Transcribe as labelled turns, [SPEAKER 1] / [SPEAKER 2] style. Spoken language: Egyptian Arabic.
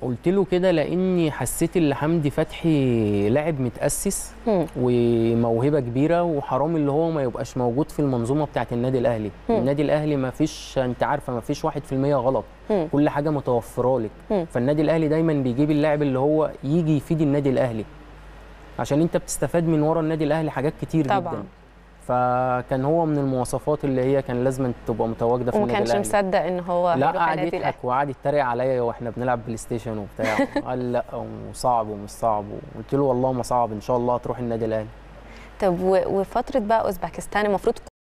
[SPEAKER 1] قلت له كده لاني حسيت ان حمدي فتحي لاعب متاسس
[SPEAKER 2] مم.
[SPEAKER 1] وموهبه كبيره وحرام اللي هو ما يبقاش موجود في المنظومه بتاعه النادي الاهلي
[SPEAKER 2] مم.
[SPEAKER 1] النادي الاهلي ما فيش انت عارفه ما فيش 1% غلط
[SPEAKER 2] مم.
[SPEAKER 1] كل حاجه متوفره لك
[SPEAKER 2] مم.
[SPEAKER 1] فالنادي الاهلي دايما بيجيب اللاعب اللي هو يجي يفيد النادي الاهلي عشان انت بتستفاد من ورا النادي الاهلي حاجات كتير
[SPEAKER 2] طبعاً.
[SPEAKER 1] جدا فكان هو من المواصفات اللي هي كان لازم تبقى متواجده في
[SPEAKER 2] وما
[SPEAKER 1] النادي
[SPEAKER 2] كانش
[SPEAKER 1] الاهلي
[SPEAKER 2] مصدق ان هو
[SPEAKER 1] لا
[SPEAKER 2] هيروح
[SPEAKER 1] قعد
[SPEAKER 2] النادي
[SPEAKER 1] يضحك
[SPEAKER 2] الاهلي
[SPEAKER 1] وقعد يتريق عليا واحنا بنلعب بلاي ستيشن وبتاع قال لا وصعب ومش صعب قلت له والله ما صعب ان شاء الله هتروح النادي الاهلي
[SPEAKER 2] طب و- وفتره بقى اوزبكستان المفروض